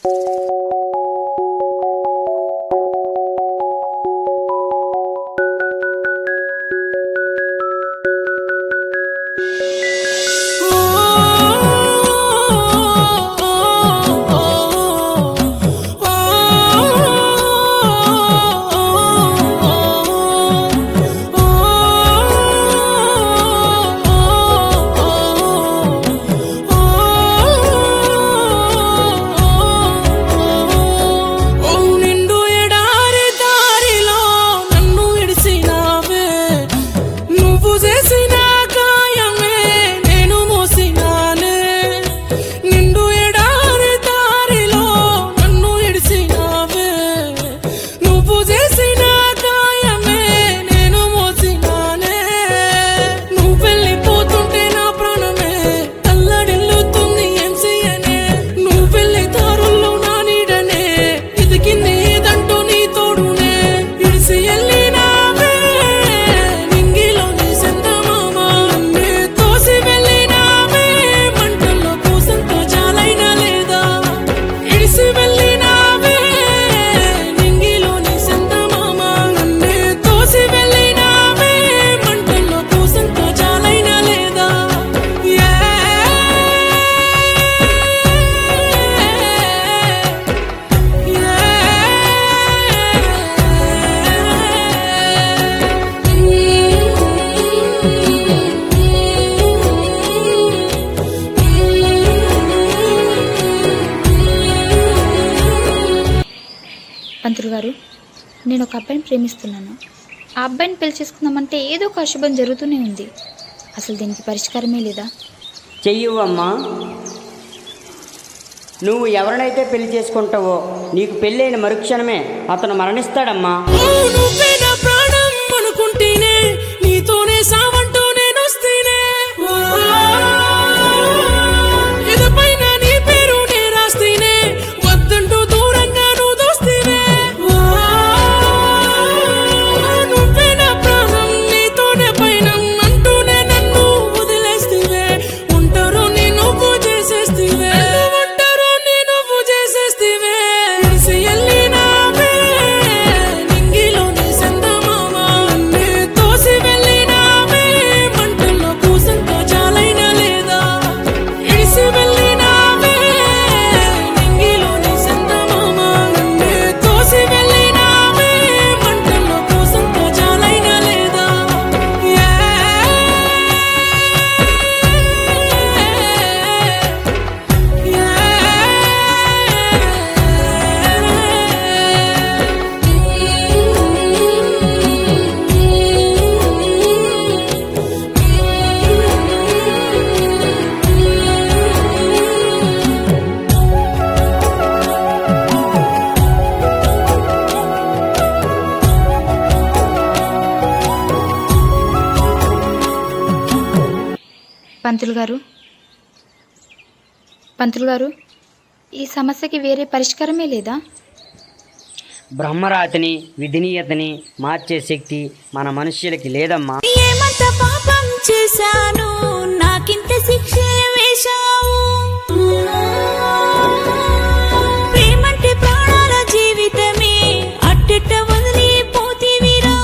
ఓ నిండు ఎడారి దారిలో నన్ను విడిసినావే నువ్వు చేసిన గాయమే నేను మోసినానే నిండు ఎడారి దారిలో నన్ను విడిసినావే నువ్వు చేసిన గాయమే నేను మోసినానే నువ్వు వెళ్ళిపోతుంటే నా ప్రాణమే తల్లడిల్లుతుంది ఏం చెయ్యనే నువ్వు వెళ్ళే దారుల్లో నా నీడనే ఇదికింది ఏదంటూ నీ తోడునే ఇడిసి వెళ్ళినావే నింగిలో నీ చందమామ నన్నే తోసి వెళ్ళినావే మంటల్లో పూసంత చాలైనా లేదా ఇడిసి వెళ్ళినావే నింగిలో నీ చందమామ నన్నే తోసి వెళ్ళినావే మంటల్లో పూసంత చాలైనా లేదా పంతులు గారు నేను ఒక అబ్బాయిని ప్రేమిస్తున్నాను ఆ అబ్బాయిని పెళ్లి చేసుకుందామంటే ఏదో ఒక అశుభం జరుగుతూనే ఉంది అసలు దీనికి పరిష్కారమే లేదా చెయ్యవమ్మా నువ్వు ఎవరినైతే పెళ్లి చేసుకుంటావో నీకు పెళ్ళైన మరుక్షణమే అతను మరణిస్తాడమ్మా నువ్వే నా ప్రాణం అనుకుంటేనే నీతోనే సావంటూ నేను వస్తేనే ఎదపైన నీ పేరు నే రాస్తేనే వద్దంటూ దూరంగా నువ్వు దోస్తేనే నువ్వే నా ప్రాణం నీతోనే పైనం అంటూనే నన్ను వదిలేస్తేవే ఉంటారు నీ నువ్వు చేసేస్తేవే ఉంటారు నీ నువ్వు చేసేస్తేవే ఇడిసి వెళ్ళినావే నింగిలో నీ చందమామ నన్నే తోసి వెళ్ళినావే మంటల్లో పూసంత చాలైనా లేదా ఇడిసి వెళ్ళినావే నింగిలో నీ చందమామ నన్నే తోసి వెళ్ళినావే మంటల్లో పూసంత చాలైనా లేదా పంతులు గారు పంతులు గారు ఈ సమస్యకి వేరే పరిష్కారమే లేదా బ్రహ్మరాతిని విధినీయతని మార్చే శక్తి మన మనుష్యులకి లేదమ్మా ఏమంత పాపం చేశాను నాకింత శిక్ష వేశావు ప్రేమంటే ప్రాణాల జీవితమే అట్టెట్ట వదిలిపోతీవిరా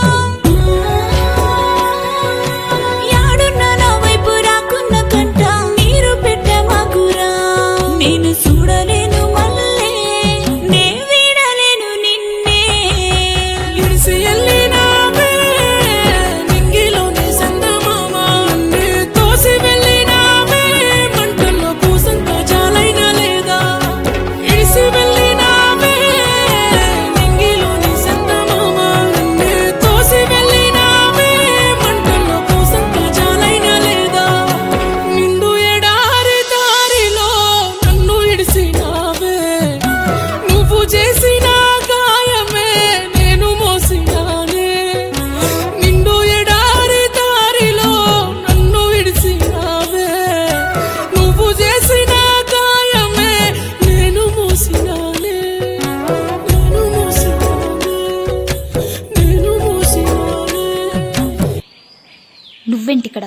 యాడున్న నా వైపు రాకున్న కంట నీరు పెట్టమాకురా నేను చూడలేను మళ్ళీ నే వీడలేను నిన్నే ఇడిసి వెళ్ళినావే నింగిలో నీ చందమామ నన్నే తోసి వెళ్ళినావే మంటల్లో పూసంత చాలైనా లేదా ఇడిసి వెళ్ళినావే నింగిలో నీ చందమామ నన్నే తోసి వెళ్ళినావే మంటల్లో పూసంత చాలైనా లేదా నిండు ఎడారి దారిలో నన్ను ఇడిసినావే నువ్వు చేసిన గాయమే నేను మోసినానే నిండు ఎడారి దారిలో నన్ను విడిసినావే నువ్వు చేసిన గాయమే నేను మోసినానే నేను మోసినానే నేను మోసినానే నువ్వేంటిక్కడ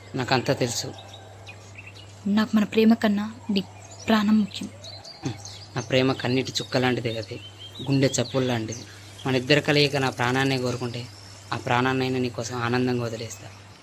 నాకంతా తెలుసు నాకు మన ప్రేమ కన్నా నీ ప్రాణం ముఖ్యం నా ప్రేమ కన్నీటి చుక్క లాంటిది కదే గుండె చప్పులు లాంటిది మన ఇద్దరు కలయిక నా ప్రాణాన్నే కోరుకుంటే ఆ ప్రాణాన్నైనా నీకోసం ఆనందంగా వదిలేస్తా